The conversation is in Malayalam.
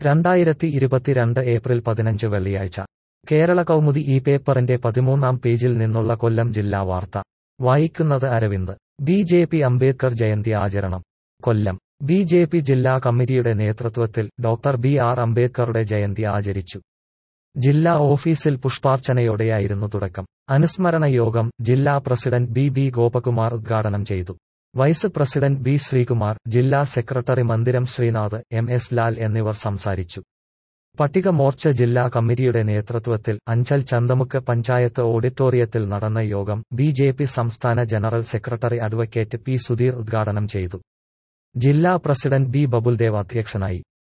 രണ്ടായിരത്തി ഇരുപത്തിരണ്ട് ഏപ്രിൽ പതിനഞ്ച് വെള്ളിയാഴ്ച കേരള കൗമുദി ഈ പേപ്പറിന്റെ പതിമൂന്നാം പേജിൽ നിന്നുള്ള കൊല്ലം ജില്ലാ വാർത്ത വായിക്കുന്നത് Aravind B J P Ambedkar Jayanti ആചരണം കൊല്ലം ബി ജെ പി ജില്ലാ കമ്മിറ്റിയുടെ നേതൃത്വത്തിൽ ഡോക്ടർ ബി ആർ അംബേദ്കറുടെ ജയന്തി ആചരിച്ചു ജില്ലാ ഓഫീസിൽ പുഷ്പാർച്ചനയോടെയായിരുന്നു തുടക്കം അനുസ്മരണ യോഗം ജില്ലാ പ്രസിഡന്റ് ബി ബി ഗോപകുമാർ ഉദ്ഘാടനം ചെയ്തു വൈസ് പ്രസിഡന്റ് ബി ശ്രീകുമാർ ജില്ലാ സെക്രട്ടറി മന്ദിരം ശ്രീനാഥ് എം എസ് ലാൽ എന്നിവർ സംസാരിച്ചു പട്ടിക മോർച്ച ജില്ലാ കമ്മിറ്റിയുടെ നേതൃത്വത്തിൽ അഞ്ചൽ ചന്തമുക്ക് പഞ്ചായത്ത് ഓഡിറ്റോറിയത്തിൽ നടന്ന യോഗം ബി ജെ പി സംസ്ഥാന general secretary advocate P Sudheer ഉദ്ഘാടനം ചെയ്തു ജില്ലാ പ്രസിഡന്റ് ബി ബബുൽദേവ് അധ്യക്ഷനായി